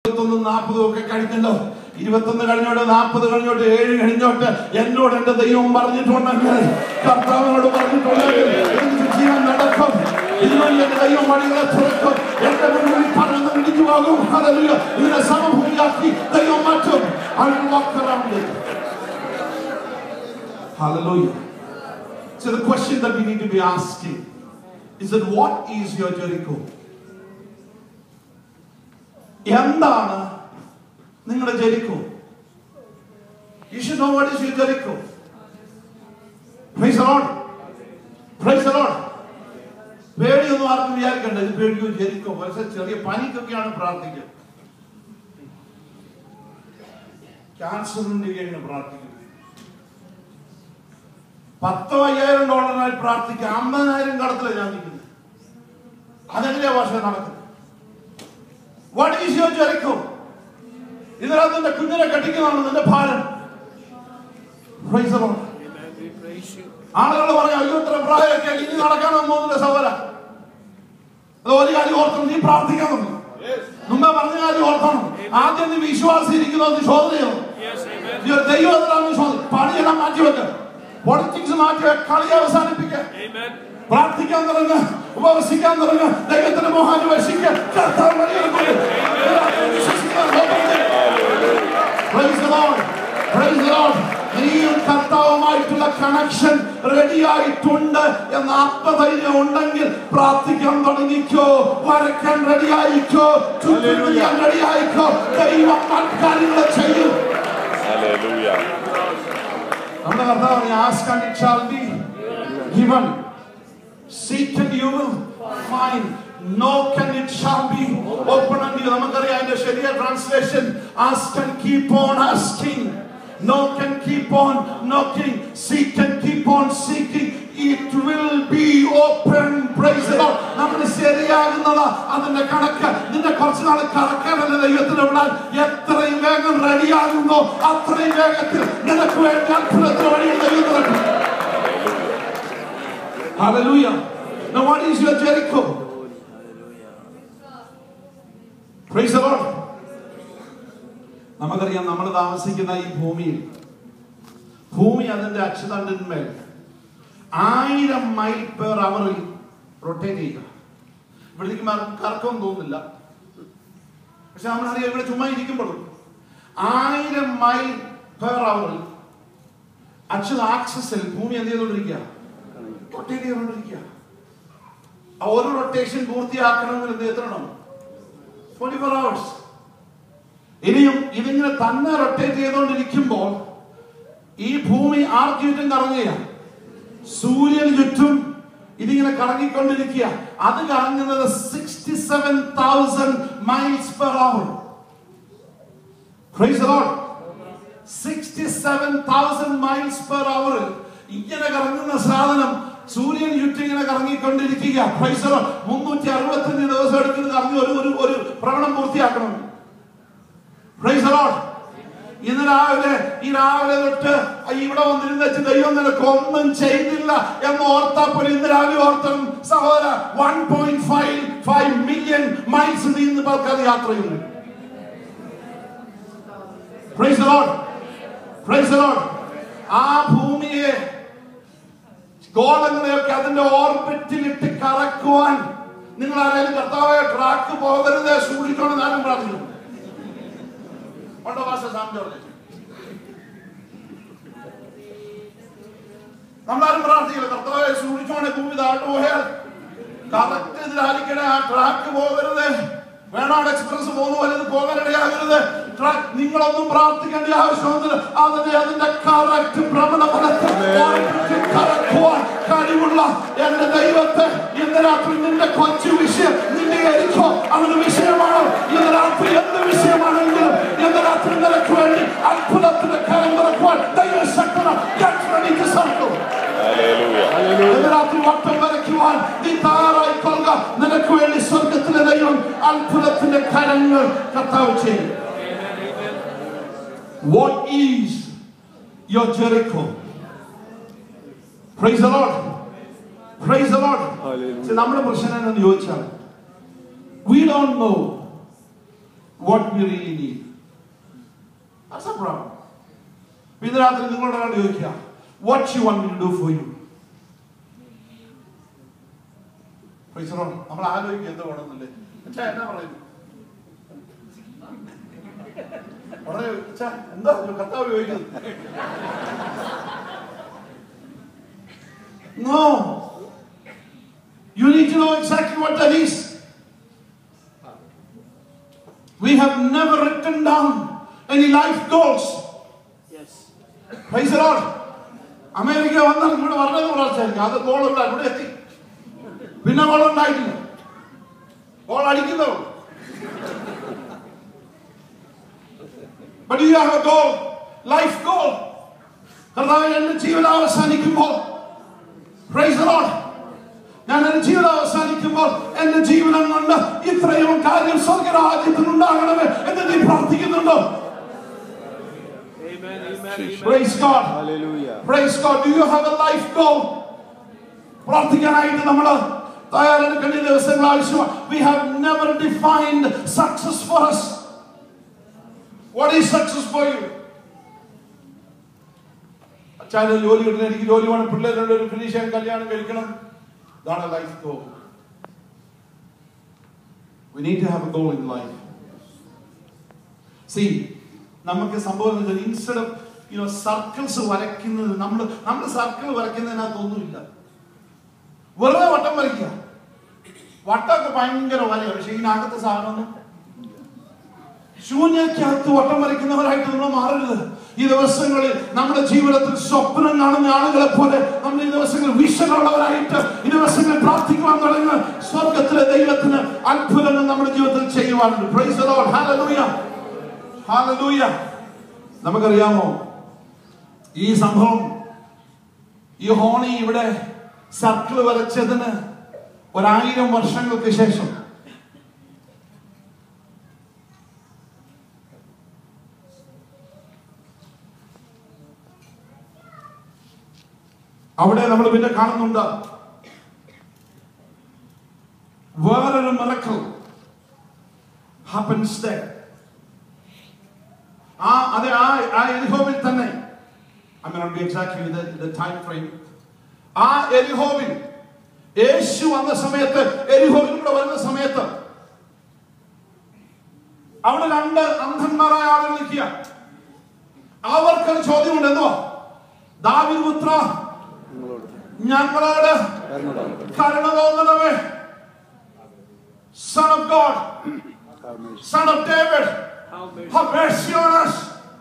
ഇരുപത്തൊന്നും നാൽപ്പതും ഒക്കെ കഴിഞ്ഞല്ലോ ഇരുപത്തൊന്ന് കഴിഞ്ഞോട്ട് നാൽപ്പത് കഴിഞ്ഞോട്ട് ഏഴ് കഴിഞ്ഞോട്ട് എന്നോട് എന്റെ ദൈവം പറഞ്ഞിട്ടുണ്ടെങ്കിൽ കർത്താവിനോട് പറഞ്ഞിട്ടുണ്ടെങ്കിൽ എന്ത് ചെയ്യാൻ നടക്കും ഇതിനുവേണ്ടി എന്റെ ദൈവം വഴികളെ തുറക്കും എന്റെ മുന്നിൽ പറഞ്ഞു ഇടിച്ചു പോകും ഹല്ലേലൂയ. ഇതിനെ സമഭൂമിയാക്കി ദൈവം മാറ്റും I will walk around it. Hallelujah. So the question that we need to be asking is that what is your Jericho? എന്താണ് നിങ്ങളുടെ Jericho you should know what is your Jericho praise the Lord praise the Lord പേടിയൊന്നും ആർക്കും വിചാരിക്കണ്ട ഇത് പേടിയോ ജെരിക്കോ പക്ഷെ ചെറിയ പനിക്കൊക്കെയാണ് പ്രാർത്ഥിക്കുക ക്യാൻസറിന് വേണ്ടി പ്രാർത്ഥിക്കുന്നത് പത്തോ അയ്യായിരം ഡോളറിനായി പ്രാർത്ഥിക്കുക അമ്പതിനായിരം കടത്തിലാണ് ഞാൻ നിൽക്കുന്നത് അതെങ്ങനെയാ ഭാഷ നടക്കുന്നത് വാട്ട് ഈസ് യുവർ ജെറിക്കോ ഇതിനകത്ത് നിന്റെ കുഞ്ഞിനെ കെട്ടിക്കുന്നതാണ് നിന്റെ ഭാരം Praise the Lord. ആളുകൾ പറയാം അയ്യോ ഇത്ര പ്രായമൊക്കെ ഇനി നടക്കാനൊന്നും പോകുന്നില്ല സഹോദര അത് ഒരു കാര്യം ഓർക്കണം നീ പ്രാർത്ഥിക്കാൻ തുടങ്ങി മുമ്പേ പറഞ്ഞ കാര്യം ഓർക്കണം ആദ്യം നീ വിശ്വാസം ഇരിക്കുന്നു നീ ശോധന ചെയ്യണം നീ ഒരു ദൈവത്തിലാണ് നീ ശോധന പണിയെല്ലാം മാറ്റിവെക്ക പൊളിറ്റിക്സ് മാറ്റിവെക്ക കളി അവസാനിപ്പിക്കുക പ്രാർത്ഥിക്കാൻ തുടങ്ങുക ഉപവസിക്കാൻ തുടങ്ങുക ദൈവത്തിന്റെ മോഹാനുവേഷിക്കുക കർത്താവ് വഴിയൊരുക്കുക. ഇതിനകത്ത് വിശ്വസിക്കാൻ നോക്കരുത്. Praise the Lord. Praise the Lord. നീയും കർത്താവുമായിട്ടുള്ള കണക്ഷൻ റെഡി ആയിട്ടുണ്ട് എന്ന ആത്മധൈര്യം ഉണ്ടെങ്കിൽ പ്രാർത്ഥിക്കാൻ തുടങ്ങിക്കോ വരയ്ക്കാൻ റെഡി ആയിക്കോ ചുറ്റും ചെയ്യാൻ റെഡി ആയിക്കോ ദൈവം കാര്യങ്ങൾ ചെയ്യും Hallelujah. നമ്മുടെ കർത്താവ് പറഞ്ഞു ask and it shall be given seek and you will find knock and it shall be open unto you നമുക്കറിയാം അതിന്റെ ശരിയായ translation ask and keep on asking knock and keep on knocking seek and keep on seeking it will be open praise the Lord നമ്മൾ ശരിയാകുന്നതാ അതിന്റെ കണക്ക് നിന്നെ കുറച്ച് നാൾ കറക്കാനല്ല ദൈവത്തിന് വിടാൻ എത്രയും വേഗം റെഡിയാകുന്നോ അത്രയും വേഗത്തിൽ നിനക്ക് വേണ്ടി അത്ഭുതത്തിന് വഴിയിൽ ദൈവം തുറക്കും Hallelujah. Now what is your Jericho? Praise the Lord. നമുക്കറിയാം നമ്മൾ താമസിക്കുന്ന ഈ ഭൂമിയിൽ ഭൂമി അതിന്റെ അച്ചുതണ്ടിന്മേൽ ആയിരം മൈൽ പേർ അവറിൽ റൊട്ടേറ്റ് ചെയ്യുക ഇവിടേക്ക് കറക്കം തോന്നുന്നില്ല പക്ഷെ നമ്മളറിയാം ഇവിടെ ചുമ്മാ ഇരിക്കുമ്പോഴും ആയിരം മൈൽ പേർ അവറിൽ അച്യുത ആക്സസിൽ ഭൂമി എന്ത് ചെയ്തുകൊണ്ടിരിക്കുക റൊട്ടേറ്റ് ചെയ്തുകൊണ്ടിരിക്കുക ആ ഒരു റൊട്ടേഷൻ പൂർത്തിയാക്കണമെങ്കിൽ എന്ത് എത്തണം ട്വന്റി ഫോർ അവേഴ്സ് ഇനിയും ഇതിങ്ങനെ തന്നെ റൊട്ടേറ്റ് ചെയ്തുകൊണ്ടിരിക്കുമ്പോൾ ഈ ഭൂമി ആർക്ക് ചുറ്റും കറങ്ങുകയാണ് സൂര്യന് ചുറ്റും ഇതിങ്ങനെ കറങ്ങിക്കൊണ്ടിരിക്കുക അത് കറങ്ങുന്നത് sixty seven thousand miles per hour praise Lord sixty seven thousand miles per hour ഇങ്ങനെ കറങ്ങുന്ന സാധനം സൂര്യൻ ചുറ്റും ഇങ്ങനെ കറങ്ങിക്കൊണ്ടിരിക്കുക പ്രൈസ് ലോഡ് മുന്നൂറ്റി അറുപത്തഞ്ച് ദിവസം എടുക്കുന്ന കറങ്ങി ഒരു ഒരു ഒരു ഭ്രമണം പൂർത്തിയാക്കണം പ്രൈസ് ലോഡ് ഇന്ന് രാവിലെ ഈ രാവിലെ തൊട്ട് ഇവിടെ വന്നിരുന്ന വെച്ച് ദൈവം നിനക്ക് ഒന്നും ചെയ്തില്ല എന്ന് ഓർത്താൽ പോലും ഇന്ന് രാവിലെ ഓർത്തം സഹോദര one point five five million miles നീ ഇന്ന് പേർക്കത് യാത്ര ചെയ്യുന്നു praise the Lord. Praise the Lord. ആ ഭൂമിയെ ഗോളങ്ങളെയൊക്കെ അതിന്റെ ഓർബിറ്റിലിട്ട് കറക്കുവാൻ നിങ്ങൾ ആരെങ്കിലും കർത്താവെ ട്രാക്ക് പോകരുത് സൂക്ഷിക്കണം ഞാനും പ്രാർത്ഥിക്കുന്നു ഉണ്ടോ ഭാഷ സാം ജോർജ് നമ്മളാരും പ്രാർത്ഥിക്കില്ല കർത്താവെ സൂക്ഷിച്ചോണെ ഭൂമി താഴ്ന്നു പോയാൽ കറക്റ്റ് ഇതിലായിരിക്കണേ ആ ട്രാക്ക് പോകരുത് വേണാട് എക്സ്പ്രസ് പോകുന്ന പോലെ ഇത് പോകാനിടയാകരുത് ട്രാക്ക് നിങ്ങളൊന്നും പ്രാർത്ഥിക്കേണ്ട ആവശ്യമൊന്നുമില്ല അതിനെ അതിന്റെ കറക്റ്റ് ഭ്രമണപഥത്തിൽ ഓർമ്മിച്ച് കറക്കുവാൻ കഴിവുള്ള എന്റെ ദൈവത്തെ ഇന്ന് രാത്രി നിന്റെ കൊച്ചു വിഷയം നിന്റെ എരിക്കോ അവന് വിഷയമാണ് ഇന്ന് രാത്രി എന്ത് വിഷയമാണെങ്കിലും ഇന്ന് രാത്രി നിനക്ക് വേണ്ടി അത്ഭുതത്തിന്റെ കരം തുറക്കുവാൻ ദൈവശക്തന get ready to circle. Hallelujah. ഇന്ന് രാത്രി വട്ടം വരയ്ക്കുവാൻ നീ തയ്യാറായിക്കൊള്ളുക നിനക്ക് വേണ്ടി സ്വർഗത്തിലെ ദൈവം അത്ഭുതത്തിന്റെ കരങ്ങൾ കർത്താവ് ചെയ്യും What is your Jericho? Praise the Lord. Praise the Lord. Hallelujah. See, നമ്മുടെ പ്രശ്നം എന്താണെന്ന് ചോദിച്ചാൽ we don't know what we really need. That's a problem. അപ്പൊ ഇന്ന് രാത്രി നിങ്ങളോട് ഒരാൾ ചോദിക്കുക what you want me to do for you നമ്മൾ ആലോചിക്കുക എന്താ വേണമെന്നില്ലേ അച്ഛാ എന്നാ പറയുന്നു പറഞ്ഞു അച്ഛാ എന്താ കർത്താവ് ചോദിക്കുന്നത് No. You need to know exactly what that is. We have never written down any life goals. Yes. Praise the Lord. America വന്നാൽ ഇവിടെ പറഞ്ഞത് പ്രാർത്ഥിച്ചായിരിക്കും അത് ഗോൾ ഇവിടെ ഇവിടെ എത്തി പിന്നെ ഗോൾ ഉണ്ടായിട്ടില്ല ഗോൾ അടിക്കുന്നവർ But you have a goal, life goal. കർത്താവ് എന്റെ ജീവിതം അവസാനിക്കുമ്പോൾ പ്രൈസ് the Lord. ഞാൻ എന്റെ ജീവിതം അവസാനിക്കുമ്പോൾ എന്റെ ജീവിതം കൊണ്ട് ഇത്രയും കാര്യം സ്വർഗരാജ്യത്തിന് ഉണ്ടാകണമേ എന്ന് നീ പ്രാർത്ഥിക്കുന്നുണ്ടോ Amen. Amen. Amen. Praise God Hallelujah. Praise God do you have a life goal പ്രാർത്ഥിക്കാനായിട്ട് നമ്മൾ തയ്യാറെടുക്കേണ്ട ഈ ദിവസങ്ങൾ ആവശ്യമാണ് we have never defined success for us what is success for you അച്ഛാൻ്റെ ജോലി കിട്ടണം എനിക്ക് ജോലി വേണം പിള്ളേരുടെ ഒരു ഫിനിഷ് ചെയ്യാൻ കല്യാണം കഴിക്കണം ഇതാണ് life goal we need to have a goal in life see നമുക്ക് സംഭവം ഇൻസ്റ്റഡ് ഓഫ് യുനോ സർക്കിൾസ് വരയ്ക്കുന്നത് നമ്മൾ നമ്മൾ സർക്കിൾ വരയ്ക്കുന്നതിനകത്തൊന്നുമില്ല വെറുതെ വട്ടം വരയ്ക്കുക വട്ടമൊക്കെ ഭയങ്കര വരയാണ് പക്ഷെ ഇതിനകത്ത് സാധനമൊന്നും ശൂന്യക്കകത്ത് വട്ടം വരയ്ക്കുന്നവരായിട്ട് നമ്മൾ മാറരുത് ഈ ദിവസങ്ങളിൽ നമ്മുടെ ജീവിതത്തിൽ സ്വപ്നം കാണുന്ന ആളുകളെ പോലെ നമ്മൾ ഈ ദിവസങ്ങളിൽ വിഷനുള്ളവരായിട്ട് ഈ ദിവസങ്ങളിൽ പ്രാർത്ഥിക്കുവാൻ തുടങ്ങുന്ന സ്വർഗത്തിലെ ദൈവത്തിന് അത്ഭുതങ്ങൾ നമ്മുടെ ജീവിതത്തിൽ ചെയ്യുവാനുണ്ട് Praise the Lord. Hallelujah. Hallelujah. നമുക്കറിയാമോ ഈ സംഭവം ഈ ഹോണി ഇവിടെ സർക്കിൾ വരച്ചതിന് ഒരായിരം വർഷങ്ങൾക്ക് ശേഷം അവിടെ നമ്മൾ പിന്നെ കാണുന്നുണ്ട് വേറൊരു മിറക്കൾ happens there ആ അതെ ആ ആ എരിഹോവിൽ തന്നെ I mean not be exactly the the time frame ആ എരിഹോവിൽ യേശു വന്ന സമയത്ത് എരിഹോവിൽ കൂടെ വരുന്ന സമയത്ത് അവിടെ രണ്ട് അന്ധന്മാരായ ആളുകൾ നിൽക്കുക അവർക്കൊരു ചോദ്യമുണ്ട് എന്തുവാ ദാവിദ് പുത്ര ഞങ്ങളോട് കരുണ തോന്നണമേ son of God son of David How mercy. Have mercy on us.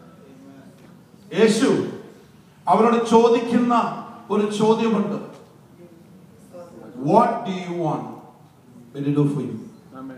യേശു അവരോട് ചോദിക്കുന്ന ഒരു ചോദ്യമുണ്ട് what do you want me to do for you Amen.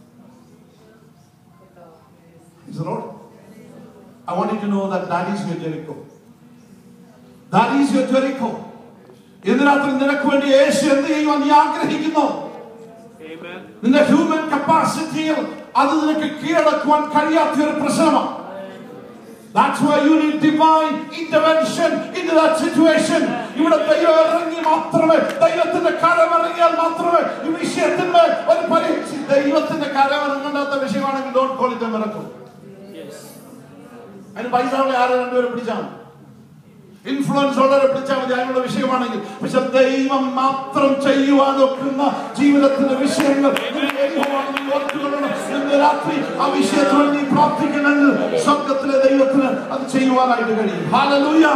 Praise the Lord. I want you to know that that is your Jericho. That is your Jericho. ഇന്ന് രാത്രി നിനക്ക് വേണ്ടി യേശു എന്ത് ചെയ്യുവാൻ നീ ആഗ്രഹിക്കുന്നു Amen. നിന്റെ ഹ്യൂമൻ കപ്പാസിറ്റിയിൽ അത് നിനക്ക് കീഴടക്കുവാൻ കഴിയാത്ത ഒരു പ്രശ്നമാണ് That's why you need divine intervention into that situation. ഇവിടെ ദൈവം ഇറങ്ങി മാത്രമേ ദൈവത്തിന്റെ കരം ഇറങ്ങിയാൽ മാത്രമേ ഈ വിഷയത്തിന്മേൽ ഒരു പരീക്ഷ ദൈവത്തിന്റെ കരം ഇറങ്ങേണ്ടാത്ത വിഷയമാണെങ്കിൽ don't call it miracle Yes. അതിന് പൈസ ഉള്ള ആരെ രണ്ടുപേരും പിടിച്ചാൽ മതി ഇൻഫ്ലുവൻസ് ഉള്ളവരെ പിടിച്ചാൽ മതി അതിനുള്ള വിഷയമാണെങ്കിൽ പക്ഷെ ദൈവം മാത്രം ചെയ്യുവാൻ ഒക്കുന്ന ജീവിതത്തിന്റെ വിഷയങ്ങൾ നിനക്ക് ദൈവമാണ് നീ ഓർത്തുകൊള്ളണം. ഇന്ന് രാത്രി ആ വിഷയത്തിൽ നീ പ്രാർത്ഥിക്കണമെങ്കിൽ സ്വർഗത്തിലെ ദൈവത്തിന് അത് ചെയ്യുവാനായിട്ട് കഴിയും Hallelujah.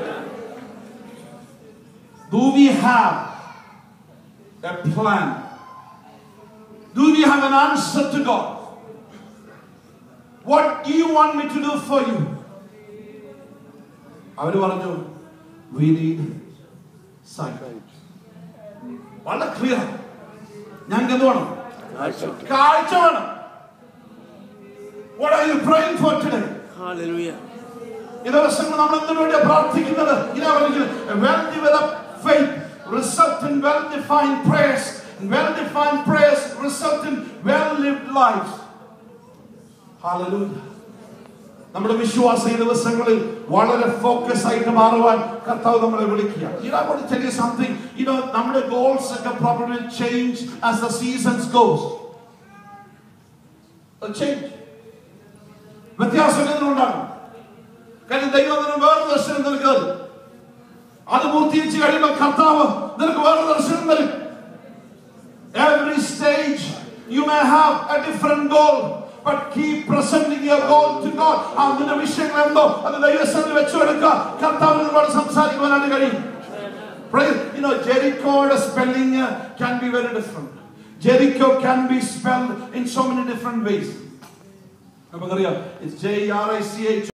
Do we have a plan? Do we have an answer to God? What do you want me to do for you? അവര് പറഞ്ഞു വി നീഡ് വളരെ ക്ലിയർ ഞങ്ങൾക്ക് എന്ത് വേണം കാഴ്ച വേണം What are you praying for today? Hallelujah. ഈ ദിവസങ്ങൾ നമ്മൾ എന്തിനു വേണ്ടിയാ പ്രാർത്ഥിക്കുന്നത് ഇതാ പറഞ്ഞിരിക്കുന്നത് well develop faith result in well defined prayers well defined prayers result in well lived life hallelujah നമ്മുടെ വിശ്വാസ ഈ ദിവസങ്ങളിൽ വളരെ ഫോക്കസ് ആയിട്ട് മാറുവാൻ കർത്താവ് നമ്മളെ വിളിക്കുക You know, I want to tell you something. You know, നമ്മുടെ goals ഒക്കെ probably will change as the seasons goes. It'll change. കരുതൽ അത് പൂർത്തീകരിച്ച് കഴിയുമ്പോൾ കർത്താവ് നിനക്ക് വേറെ ദർശനം തരും Every stage you may have a different goal, but keep presenting your goal to God. ആ നിന്റെ വിഷയങ്ങൾ എന്തോ അത് ദൈവസ്ഥനിൽ വെച്ചുകൊടുക്കുക കർത്താവിനോട് സംസാരിക്കുവാനായിട്ട് കഴിയും Praise, you know, Jericho spelling uh, can be very different. Jericho can be spelled in so many different ways. നമുക്കറിയാം it's J E R I C H